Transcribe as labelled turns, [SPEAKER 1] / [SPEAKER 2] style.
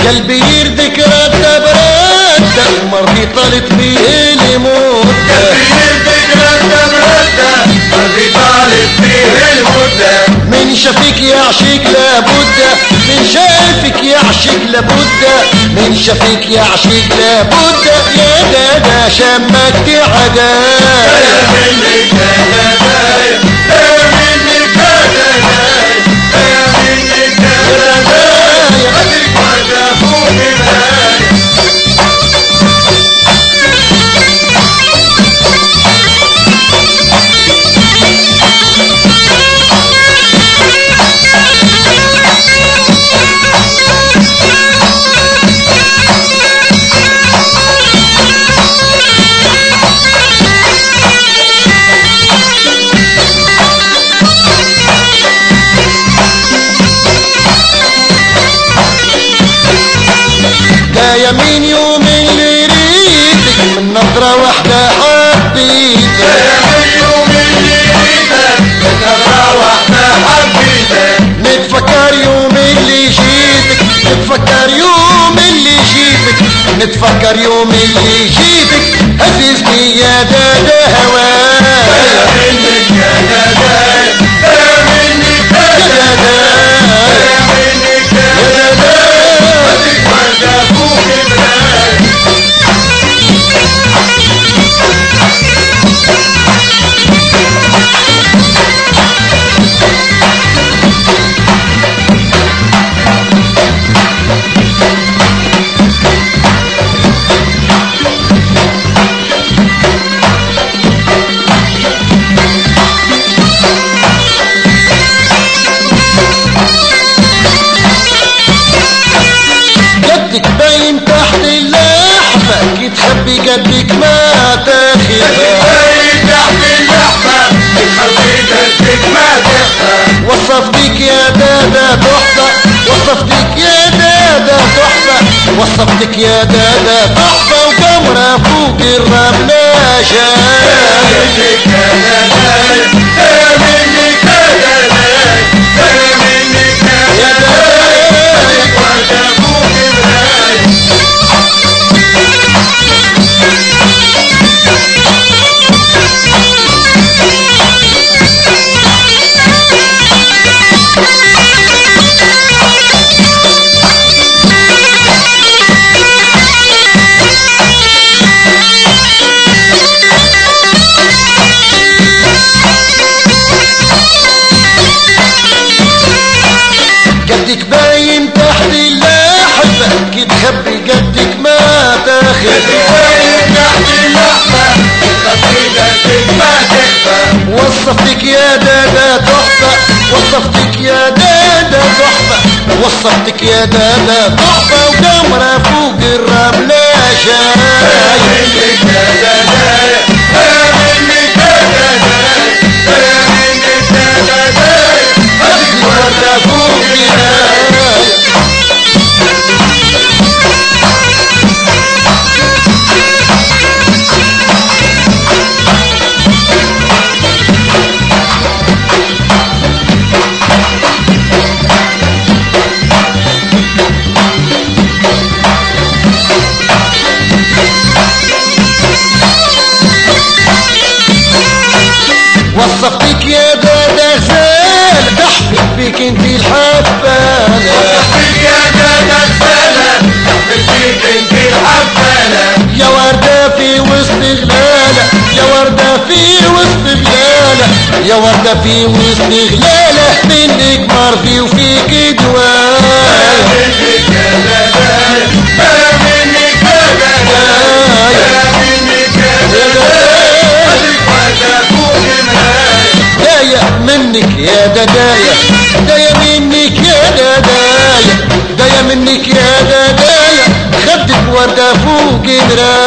[SPEAKER 1] قلبي يردك رد برد مرضي طالت فيه المدة من شافك يعشق لابد من شافك يعشق لابد من شافك يعشق لابد يا دادا شمك عدايا ده يمين يوم اللي يريدك من نظرة واحدة حبيتك نتفكر يوم اللي جيتك نتفكر يوم اللي جيتك نتفكر يوم اللي جيتك هززني يا دادا هوايا يا دادا يا دادا جدك باين تحت اللحفة كي تخبي جدك ما تاخدها وصفتك يا دادا تحفة وصفتك يا دادا تحفة وصفتك يا دادا تحفة وجمرة فوق الرملة شايف يا دادا جدك باين تحت اللحفة كي تخبي جدك ما تاخدها وصفتك يا دادا تحفة وصفتك يا دادا تحفة وصفتك يا دادا تحفة وجمرة فوق الرملة شايف وردة فوق الراية وصفتك يا دادا غزال تحفل بك انت الحفالة يا وردة في وسط غلالة يا وردة في وسط غلالة يا وردة في وسط غلالة منك مرضي وفيك دوايا داية منك يا دداية داية منك يا دداية داية منك يا دداية خدك وردة فوق مراية